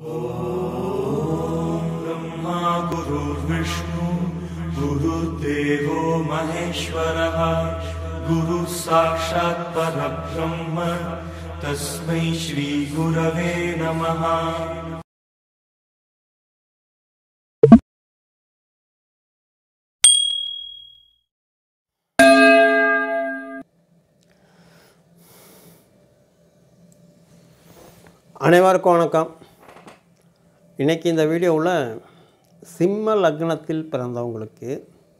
ब्रह्मा गुरुर्विष्णु गुरुर्देवो महेश्वरः गुरुः साक्षात् परब्रह्म तस्मै श्रीगुरवे नमः அனைவருக்கும் வணக்கம் இன்றைக்கி இந்த வீடியோவில் சிம்ம லக்னத்தில் பிறந்தவங்களுக்கு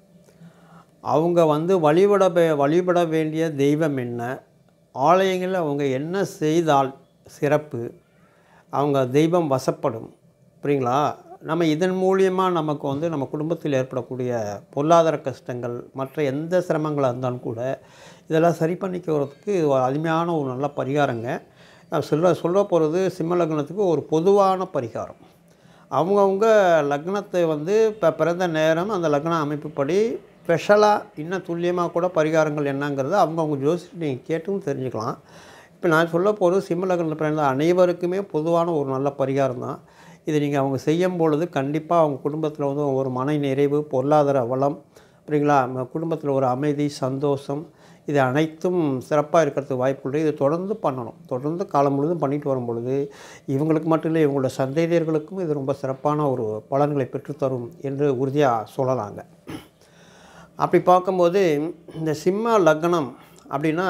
அவங்க வந்து வழிபட வே- வழிபட வேண்டிய தெய்வம் என்ன ஆலயங்களில் அவங்க என்ன செய்தால் சிறப்பு அவங்க தெய்வம் வசப்படும் புரியுங்களா நம்ம இதன் மூலியமாக நமக்கு வந்து நம்ம குடும்பத்தில் ஏற்படக்கூடிய பொருளாதார கஷ்டங்கள் மற்ற எந்த சிரமங்களாக இருந்தாலும் கூட இதெல்லாம் சரி பண்ணிக்கிறதுக்கு இது ஒரு அருமையான ஒரு நல்ல பரிகாரங்க நான் சொல்ல சொல்ல போகிறது சிம்ம லக்னத்துக்கு ஒரு பொதுவான பரிகாரம் அவங்கவுங்க லக்னத்தை வந்து இப்போ பிறந்த நேரம் அந்த லக்ன அமைப்புப்படி ஸ்பெஷலாக இன்னும் துல்லியமாக கூட பரிகாரங்கள் என்னங்கிறது அவங்கவுங்க ஜோசிட்டு நீங்கள் கேட்டும் தெரிஞ்சுக்கலாம் இப்போ நான் சொல்ல போகிறது சிம்ம லக்னத்தில் பிறந்த அனைவருக்குமே பொதுவான ஒரு நல்ல பரிகாரம் தான் இது நீங்கள் அவங்க செய்யும் பொழுது கண்டிப்பாக அவங்க குடும்பத்தில் வந்து ஒரு மன நிறைவு பொருளாதார வளம் புரியுங்களா நம்ம குடும்பத்தில் ஒரு அமைதி சந்தோஷம் இது அனைத்தும் சிறப்பாக இருக்கிறதுக்கு வாய்ப்புள்ளது இது தொடர்ந்து பண்ணணும் தொடர்ந்து காலம் முழுதும் பண்ணிட்டு வரும் பொழுது இவங்களுக்கு மட்டும் இல்லை இவங்களோட சந்தேதியர்களுக்கும் இது ரொம்ப சிறப்பான ஒரு பலன்களை பெற்றுத்தரும் என்று உறுதியாக சொல்லலாங்க அப்படி பார்க்கும்போது இந்த சிம்ம லக்னம் அப்படின்னா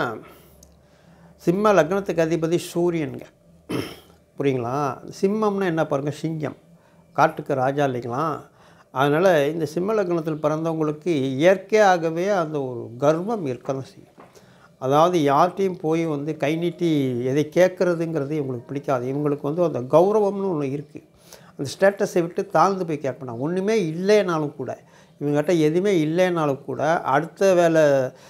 சிம்ம லக்னத்துக்கு அதிபதி சூரியனுங்க புரியுங்களா சிம்மம்னா என்ன பாருங்கள் சிங்கம் காட்டுக்கு ராஜா இல்லைங்களா அதனால் இந்த சிம்ம லக்னத்தில் பிறந்தவங்களுக்கு இயற்கையாகவே அந்த ஒரு கர்வம் இருக்க தான் செய்யும் அதாவது யார்கிட்டையும் போய் வந்து கை நீட்டி எதை கேட்குறதுங்கிறது இவங்களுக்கு பிடிக்காது இவங்களுக்கு வந்து அந்த கௌரவம்னு ஒன்று இருக்குது அந்த ஸ்டேட்டஸை விட்டு தாழ்ந்து போய் கேட்க மாட்டாங்க ஒன்றுமே இல்லைனாலும் கூட இவங்ககிட்ட எதுவுமே இல்லைனாலும் கூட அடுத்த வேலை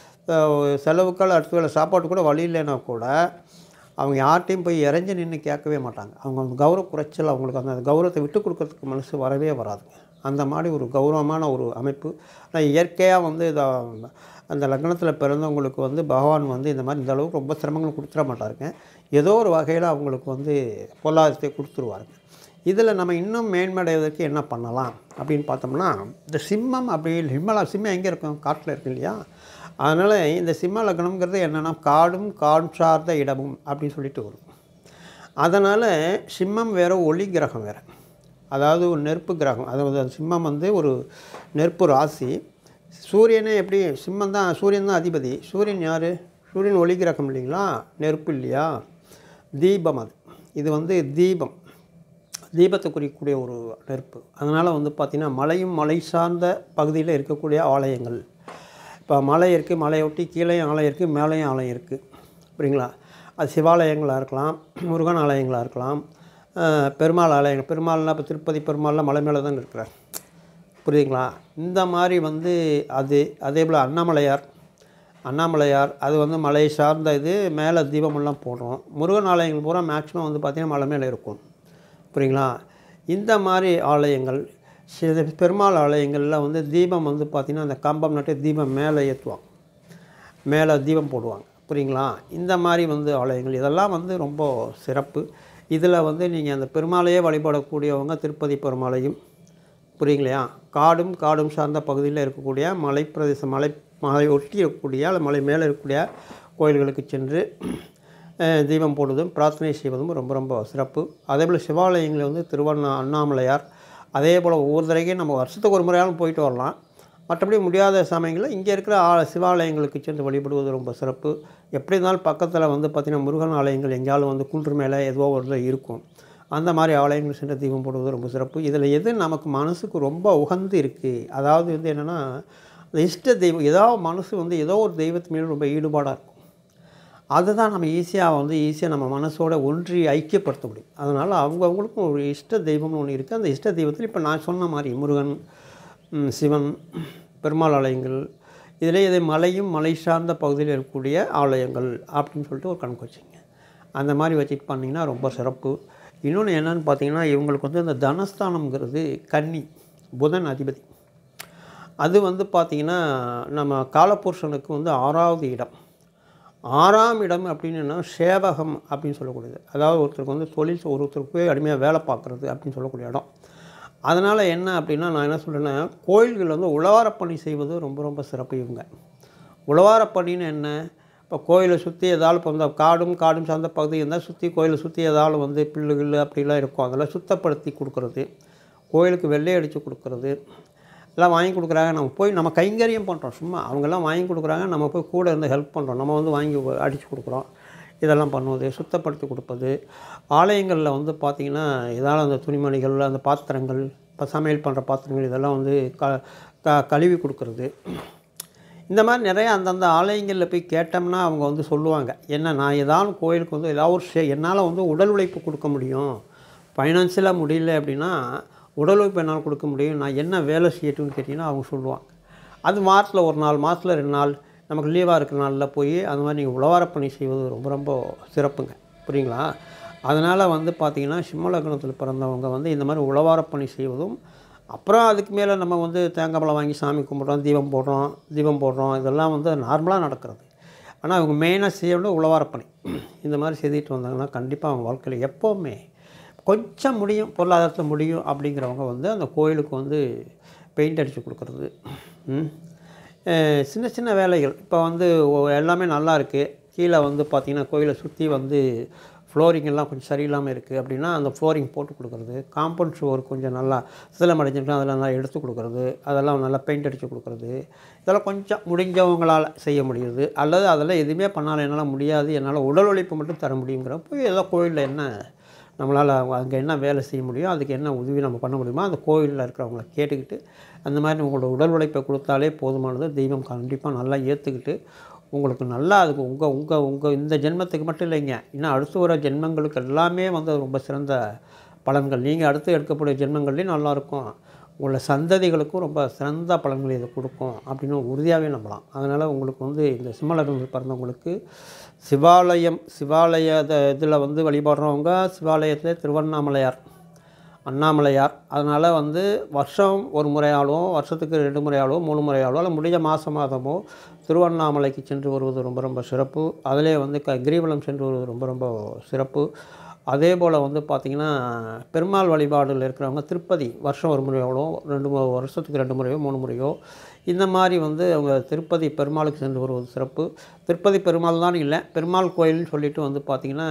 அஹ், செலவுக்கால் அடுத்த வேலை சாப்பாட்டு கூட வழி இல்லைன்னா கூட அவங்க யார்கிட்டையும் போய் இறஞ்சி நின்று கேட்கவே மாட்டாங்க அவங்க அந்த கௌரவ குறைச்சல் அவங்களுக்கு அந்த கௌரவத்தை விட்டு கொடுக்கறதுக்கு மனசு வரவே வராதுங்க அந்த மாதிரி ஒரு கௌரவமான ஒரு அமைப்பு ஆனால் இயற்கையாக வந்து இதை அந்த லக்னத்தில் பிறந்தவங்களுக்கு வந்து பகவான் வந்து இந்த மாதிரி இந்த அளவுக்கு ரொம்ப சிரமங்கள் கொடுத்துட மாட்டாருங்க ஏதோ ஒரு வகையில் அவங்களுக்கு வந்து பொருளாதாரத்தை கொடுத்துருவாருங்க இதில் நம்ம இன்னும் மேன்மடைவதற்கு என்ன பண்ணலாம் அப்படின்னு பார்த்தோம்னா இந்த சிம்மம் அப்படி சிம்மலா சிம்மம் எங்கே இருக்கும் காட்டில் இருக்கு இல்லையா அதனால் இந்த சிம்ம லக்னம்ங்கிறது என்னென்னா காடும் காடு சார்ந்த இடமும் அப்படின்னு சொல்லிட்டு வரும் அதனால் சிம்மம் வேறு ஒளி கிரகம் வேறு அதாவது ஒரு நெருப்பு கிரகம் அதாவது அந்த சிம்மம் வந்து ஒரு நெருப்பு ராசி சூரியனே எப்படி சிம்மம் தான் சூரியன் தான் அதிபதி சூரியன் யார் சூரியன் ஒளி கிரகம் இல்லைங்களா நெருப்பு இல்லையா தீபம் அது இது வந்து தீபம் தீபத்தை குறிக்கக்கூடிய ஒரு நெருப்பு அதனால் வந்து பார்த்திங்கன்னா மலையும் மலை சார்ந்த பகுதியில் இருக்கக்கூடிய ஆலயங்கள் இப்போ மலை இருக்குது மலையொட்டி கீழேயும் ஆலயம் இருக்குது மேலேயும் ஆலயம் இருக்குது புரியுங்களா அது சிவாலயங்களாக இருக்கலாம் முருகன் ஆலயங்களாக இருக்கலாம் அஹ், பெருமாள் ஆலயங்கள் பெருமாள்னா இப்போ திருப்பதி பெருமாள்லாம் மலை மேலே தான் இருக்கிறார் புரியுதுங்களா இந்த மாதிரி வந்து அது அதே போல் அண்ணாமலையார் அண்ணாமலையார் அது வந்து மலை சார்ந்த இது மேலே தீபமெல்லாம் போடுறோம் முருகன் ஆலயங்கள் பூரா மேக்ஸிமம் வந்து பார்த்திங்கன்னா மலை மேலே இருக்கும் புரியுங்களா இந்த மாதிரி ஆலயங்கள் சில பெருமாள் ஆலயங்களில் வந்து தீபம் வந்து பார்த்திங்கன்னா அந்த கம்பம் நட்டு தீபம் மேலே ஏற்றுவாங்க மேலே தீபம் போடுவாங்க புரியுங்களா இந்த மாதிரி வந்து ஆலயங்கள் இதெல்லாம் வந்து ரொம்ப சிறப்பு இதில் வந்து நீங்கள் அந்த பெருமாளையே வழிபடக்கூடியவங்க திருப்பதி பெருமாளையும் புரியுங்களையா காடும் காடும் சார்ந்த பகுதியில் இருக்கக்கூடிய மலை பிரதேசம் மலை மலை ஒட்டி இருக்கக்கூடிய அல்லது மலை மேலே இருக்கக்கூடிய கோயில்களுக்கு சென்று அஹ், தீபம் போடுவதும் பிரார்த்தனை செய்வதும் ரொம்ப ரொம்ப சிறப்பு அதே போல் சிவாலயங்களில் வந்து திருவண்ணா அண்ணாமலையார் அதே போல் ஒவ்வொரு தடவைக்கும் நம்ம வருஷத்துக்கு ஒரு முறையாலும் போயிட்டு வரலாம் மற்றபடி முடியாத சமயங்களில் இங்கே இருக்கிற ஆ- சிவாலயங்களுக்கு சென்று வழிபடுவது ரொம்ப சிறப்பு எப்படி இருந்தாலும் பக்கத்தில் வந்து பார்த்திங்கன்னா முருகன் ஆலயங்கள் எங்கேயாலும் வந்து குன்று மேலே ஏதோ ஒரு இதுல இருக்கும் அந்த மாதிரி ஆலயங்கள் சென்று தீபம் போடுவது ரொம்ப சிறப்பு இதில் எது நமக்கு மனசுக்கு ரொம்ப உகந்து இருக்குது அதாவது வந்து என்னென்னா அந்த இஷ்ட தெய்வம் ஏதாவது மனசு வந்து ஏதோ ஒரு தெய்வத்து மேலே ரொம்ப ஈடுபாடாக இருக்கும் அதுதான் நம்ம ஈஸியாக வந்து ஈஸியாக நம்ம மனசோட ஒன்றி ஐக்கியப்படுத்த முடியும் அதனால் அவங்கவுங்களுக்கும் ஒரு இஷ்ட தெய்வம்னு ஒன்று இருக்குது அந்த இஷ்ட தெய்வத்தில் இப்போ நான் சொன்ன மாதிரி முருகன் ம், சிவன் பெருமாள் ஆலயங்கள் இதில் இது மலையும் மலை சார்ந்த பகுதியில் இருக்கக்கூடிய ஆலயங்கள் அப்படின்னு சொல்லிட்டு ஒரு கணக்கு வச்சுங்க அந்த மாதிரி வச்சுட்டு பண்ணிங்கன்னா ரொம்ப சிறப்பு இன்னொன்று என்னன்னு பார்த்தீங்கன்னா இவங்களுக்கு வந்து இந்த தனஸ்தானம்ங்கிறது கன்னி புதன் அதிபதி அது வந்து பார்த்திங்கன்னா நம்ம காலபுருஷனுக்கு வந்து ஆறாவது இடம் ஆறாம் இடம் அப்படின்னா சேவகம் அப்படின்னு சொல்லக்கூடியது அதாவது ஒருத்தருக்கு வந்து தொழில் செ- ஒருத்தருக்கு போய் அடிமையாக வேலை பார்க்குறது அப்படின்னு சொல்லக்கூடிய இடம் அதனால் என்ன அப்படின்னா நான் என்ன சொல்கிறேன்னா கோயில்கள் வந்து உழவாரப்பணி செய்வது ரொம்ப ரொம்ப சிறப்பு இவங்க உழவாரப்பணின்னு என்ன இப்போ கோயிலை சுற்றி ஏதாவது இப்போ இந்த காடும் காடும் சார்ந்த பகுதி இருந்தால் சுற்றி கோயிலை சுற்றி ஏதாவது வந்து பில்லு கில்லு அப்படிலாம் இருக்கும் அதெல்லாம் சுத்தப்படுத்தி கொடுக்குறது கோயிலுக்கு வெள்ளை அடித்து கொடுக்குறது எல்லாம் வாங்கி கொடுக்குறாங்க நம்ம போய் நம்ம கைங்கரியம் பண்ணுறோம் சும்மா அவங்கெல்லாம் வாங்கி கொடுக்குறாங்க நம்ம போய் கூட இருந்து ஹெல்ப் பண்ணுறோம் நம்ம வந்து வாங்கி அடித்து கொடுக்குறோம் இதெல்லாம் பண்ணுவது சுத்தப்படுத்தி கொடுப்பது ஆலயங்களில் வந்து பார்த்திங்கன்னா ஏதாவது அந்த துணிமணிகள் அந்த பாத்திரங்கள் இப்போ சமையல் பண்ணுற பாத்திரங்கள் இதெல்லாம் வந்து க க கழுவி கொடுக்குறது இந்த மாதிரி நிறைய அந்தந்த ஆலயங்களில் போய் கேட்டோம்னா அவங்க வந்து சொல்லுவாங்க என்ன நான் ஏதாவது கோயிலுக்கு வந்து ஏதாவது ஒரு ஷே என்னால் வந்து உடல் உழைப்பு கொடுக்க முடியும் ஃபைனான்சியலாக முடியல அப்படின்னா உடல் உழைப்பு என்னால் கொடுக்க முடியும் நான் என்ன வேலை செய்யட்டும்னு கேட்டிங்கன்னா அவங்க சொல்லுவாங்க அது மாதத்தில் ஒரு நாள் மாதத்தில் ரெண்டு நாள் நமக்கு லீவாக இருக்கிற நாளில் போய் அந்த மாதிரி நீங்கள் உழவாரப்பணி செய்வது ரொம்ப ரொம்ப சிறப்புங்க புரியுங்களா அதனால் வந்து பார்த்திங்கன்னா சிம்ம லக்னத்தில் பிறந்தவங்க வந்து இந்த மாதிரி உழவாரப்பணி செய்வதும் அப்புறம் அதுக்கு மேலே நம்ம வந்து தேங்காய் பழம் வாங்கி சாமி கும்பிட்றோம் தீபம் போடுறோம் தீபம் போடுறோம் இதெல்லாம் வந்து நார்மலாக நடக்கிறது ஆனால் அவங்க மெயினாக செய்ய வேண்டிய உழவாரப்பணி இந்த மாதிரி செய்துட்டு வந்தாங்கன்னா கண்டிப்பாக அவங்க வாழ்க்கையில் எப்போவுமே கொஞ்சம் முடியும் பொருளாதாரத்தில் முடியும் அப்படிங்கிறவங்க வந்து அந்த கோயிலுக்கு வந்து பெயிண்ட் அடித்து கொடுக்குறது ம். அஹ் சின்ன சின்ன வேலைகள் இப்போ வந்து ஒ- எல்லாமே நல்லா இருக்குது கீழே வந்து பார்த்திங்கன்னா கோயிலை சுற்றி வந்து ஃப்ளோரிங் எல்லாம் கொஞ்சம் சரியில்லாமல் இருக்குது அப்படின்னா அந்த ஃப்ளோரிங் போட்டு கொடுக்குறது காம்பவுண்ட் சுவர் கொஞ்சம் நல்லா சிதலம் அடைஞ்சிருக்கா அதெல்லாம் நல்லா எடுத்து கொடுக்குறது அதெல்லாம் நல்லா பெயிண்ட் அடித்து கொடுக்குறது இதெல்லாம் கொஞ்சம் முடிஞ்சவங்களால் செய்ய முடியுது அல்லது அதெல்லாம் எதுவுமே பண்ணாலும் என்னால் முடியாது என்னால் உடல் உழைப்பு மட்டும் தர முடியுங்கிற போய் ஏதோ கோயிலில் என்ன நம்மளால் அங்கே என்ன வேலை செய்ய முடியும் அதுக்கு என்ன உதவி நம்ம பண்ண முடியுமோ அந்த கோயிலில் இருக்கிறவங்கள கேட்டுக்கிட்டு அந்த மாதிரி உங்களோட உடல் உழைப்பை கொடுத்தாலே போதுமானது தெய்வம் கண்டிப்பாக நல்லா ஏற்றுக்கிட்டு உங்களுக்கு நல்லா அதுக்கு உங்கள் உங்கள் உங்கள் இந்த ஜென்மத்துக்கு மட்டும் இல்லைங்க இன்னும் அடுத்து வர ஜென்மங்களுக்கு எல்லாமே வந்து ரொம்ப சிறந்த பலன்கள் நீங்கள் அடுத்து எடுக்கக்கூடிய ஜென்மங்கள்லேயும் நல்லாயிருக்கும் உங்களோட சந்ததிகளுக்கும் ரொம்ப சிறந்த பலன்களை இது கொடுக்கும் அப்படின்னு உறுதியாகவே நம்பலாம் அதனால் உங்களுக்கு வந்து இந்த சிம்மலகங்கள் பிறந்தவங்களுக்கு சிவாலயம் சிவாலய இதில் வந்து வழிபடுறவங்க சிவாலயத்தில் திருவண்ணாமலையார் அண்ணாமலையார் அதனால் வந்து வருஷம் ஒரு முறையாலோ வருஷத்துக்கு ரெண்டு முறையாலோ மூணு முறையாலோ இல்லை முடிஞ்ச மாதம் மாதமோ திருவண்ணாமலைக்கு சென்று வருவது ரொம்ப ரொம்ப சிறப்பு அதிலே வந்து க கிரிவலம் சென்று வருவது ரொம்ப ரொம்ப சிறப்பு அதே போல் வந்து பார்த்திங்கன்னா பெருமாள் வழிபாடுல இருக்கிறவங்க திருப்பதி வருஷம் ஒரு முறையாலோ ரெண்டு மு- வருஷத்துக்கு ரெண்டு முறையோ மூணு முறையோ இந்த மாதிரி வந்து அவங்க திருப்பதி பெருமாளுக்கு சென்று வருவது சிறப்பு திருப்பதி பெருமாள் தான் இல்லை பெருமாள் கோயில்னு சொல்லிட்டு வந்து பார்த்திங்கன்னா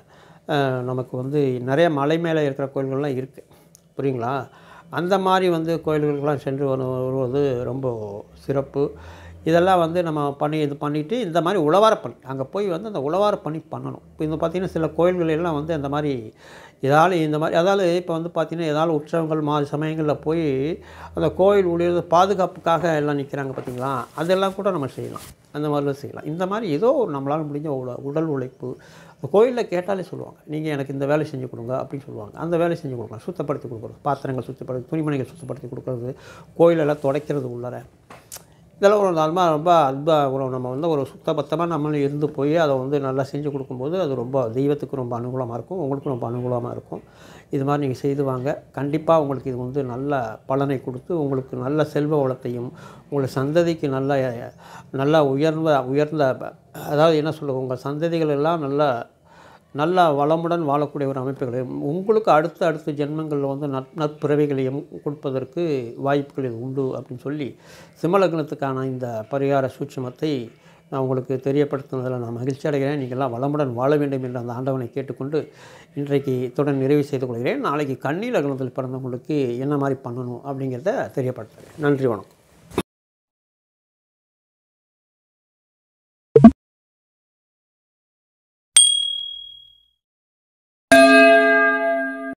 அஹ், நமக்கு வந்து நிறைய மலை மேலே இருக்கிற கோயில்கள்லாம் இருக்குது புரியுங்களா அந்த மாதிரி வந்து கோயில்களுக்கெல்லாம் சென்று வரு- வருவது ரொம்ப சிறப்பு இதெல்லாம் வந்து நம்ம பண்ணி இது பண்ணிவிட்டு இந்த மாதிரி உழவாரப்பணி அங்கே போய் வந்து அந்த உழவாரப்பணி பண்ணணும் இப்போ இந்த பார்த்திங்கன்னா சில கோயில்கள் எல்லாம் வந்து அந்த மாதிரி ஏதாவது இந்த மாதிரி அதாவது இப்போ வந்து பார்த்திங்கன்னா ஏதாவது உற்சவங்கள் மா சமயங்களில் போய் அந்த கோயில் ஊழியர் பாதுகாப்புக்காக எல்லாம் நிற்கிறாங்க பார்த்தீங்களா அதெல்லாம் கூட நம்ம செய்யலாம் அந்த மாதிரிலாம் செய்யலாம் இந்த மாதிரி ஏதோ ஒரு நம்மளால் முடிஞ்ச உட உடல் உழைப்பு கோயிலில் கேட்டாலே சொல்லுவாங்க நீங்கள் எனக்கு இந்த வேலை செஞ்சு கொடுங்க அப்படின்னு சொல்லுவாங்க அந்த வேலை செஞ்சு கொடுக்கலாம் சுத்தப்படுத்தி கொடுக்குறது பாத்திரங்கள் சுத்தப்படுத்தி துணிமணிகள் சுத்தப்படுத்தி கொடுக்குறது கோயிலெல்லாம் துடைக்கிறது உள்ளார இதெல்லாம் ஒரு நல்லா ரொம்ப அன்பா ஒரு நம்ம வந்து ஒரு சுத்தபத்தமாக நம்மளும் இருந்து போய் அதை வந்து நல்லா செஞ்சு கொடுக்கும்போது அது ரொம்ப தெய்வத்துக்கு ரொம்ப அனுகூலமாக இருக்கும் உங்களுக்கும் ரொம்ப அனுகூலமாக இருக்கும் இது மாதிரி நீங்கள் செய்து வாங்க கண்டிப்பாக உங்களுக்கு இது வந்து நல்ல பலனை கொடுத்து உங்களுக்கு நல்ல செல்வ வளத்தையும் உங்கள் சந்ததிக்கு நல்ல நல்ல உயர்ந்த உயர்ந்த அதாவது என்ன சொல்லுவோம் உங்கள் சந்ததிகள் எல்லாம் நல்ல நல்ல வளமுடன் வாழக்கூடிய ஒரு அமைப்புகளையும் உங்களுக்கு அடுத்த அடுத்த ஜென்மங்களில் வந்து நற் நற்பிறவிகளையும் கொடுப்பதற்கு வாய்ப்புகள் இது உண்டு அப்படின்னு சொல்லி சிம்மலக்னத்துக்கான இந்த பரிகார சூட்சுமத்தை நான் உங்களுக்கு தெரியப்படுத்துனதில் நான் மகிழ்ச்சி அடைகிறேன் நீங்கள்லாம் வளமுடன் வாழ வேண்டும் என்று அந்த ஆண்டவனை கேட்டுக்கொண்டு இன்றைக்கு இத்துடன் நிறைவு செய்து கொள்கிறேன் நாளைக்கு கன்னி லக்னத்தில் பிறந்தவங்களுக்கு என்ன மாதிரி பண்ணணும் அப்படிங்கிறத தெரியப்படுத்துகிறேன் நன்றி வணக்கம்